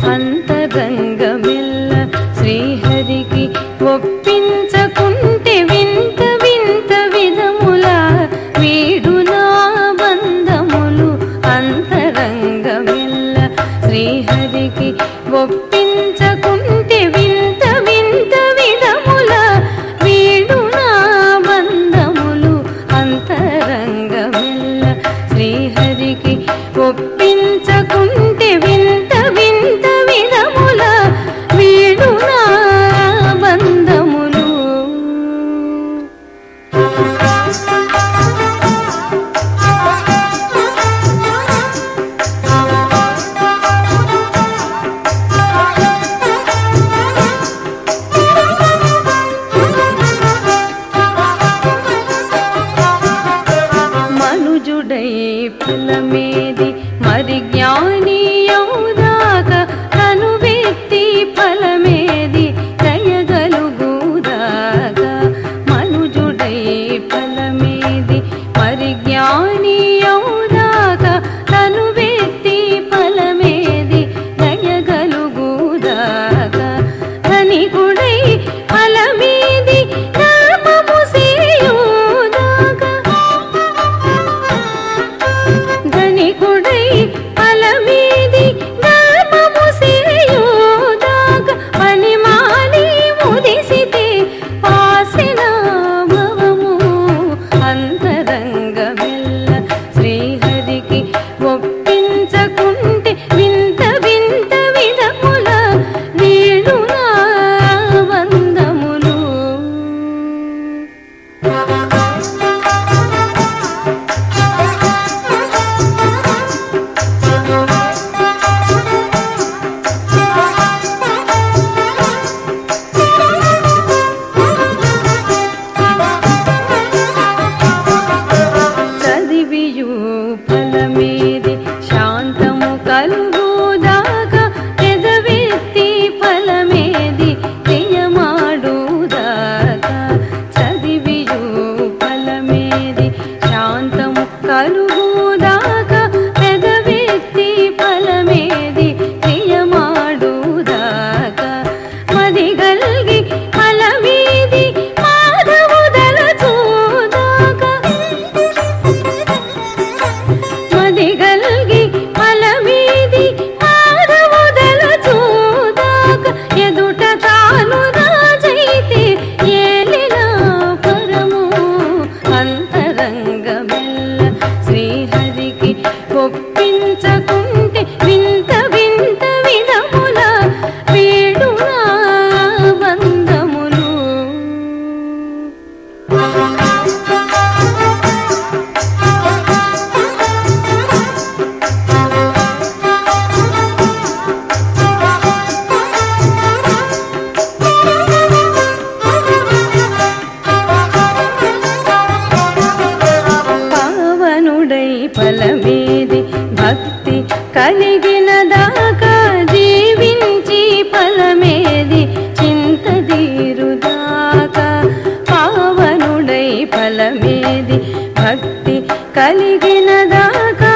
అంతరంగమెల్ల శ్రీహరికి ఒప్పించకుంటే వింత వింత విధముల వీడునా బంధములు అంతరంగమెల్ల శ్రీహరికి ఒప్పించకుంటే వింత వింత విధముల వీడునా బంధములు అంతరంగమెల్ల శ్రీహరికి ఒప్పించకుంటే వింత వింత విధముల వీడునా బంధములు మనుజుడై ఫలమేది మరి జ్ఞాని అవుదాక తను వ్యక్తి ఫలమేది దయగలుగుదాక మనుజుడై ఫలమేది మరి జ్ఞాని అవుదాక తను వ్యక్తి ఫలమేది దయగలుగుదాక ధనికుడై ఫలమేది ధర్మము సేయుదాక ధనికుడై ఫలమీది ధర్మము సేయుదాక పని మాని ముదిసితే పాసిన భవము అంతరంగమెల్ల శ్రీహరికి ఒప్పించకుంటే వింత వింత విధముల వీడునా వందములు చదివియు ఫలమేది శాంతము కలుగుదాక పెదవెత్తి ఫలమేది ప్రియమాడుదాక చదివియు ఫలమేది శాంతము కలుగుదాక పెదవెత్తి ఫలమేది ప్రియమాడుదాక మది గల్గి ఫలమేది మాధవుదల చూదాక మది గల్గి ఫలమీది మాధవుదల చూదాక ఎదుట తాను రాజైతే ఏలిన పరము అంతరంగమెల్ల శ్రీహరికి ఒప్పించకుంటే వింత వింత విధముల వీడునా బంధములు పావనుడై ఫలమేది భక్తి కలిగిన దాకా జీవించి ఫలమేది చింత తీరుదాకా పావనుడై ఫలమేది భక్తి కలిగిన దాకా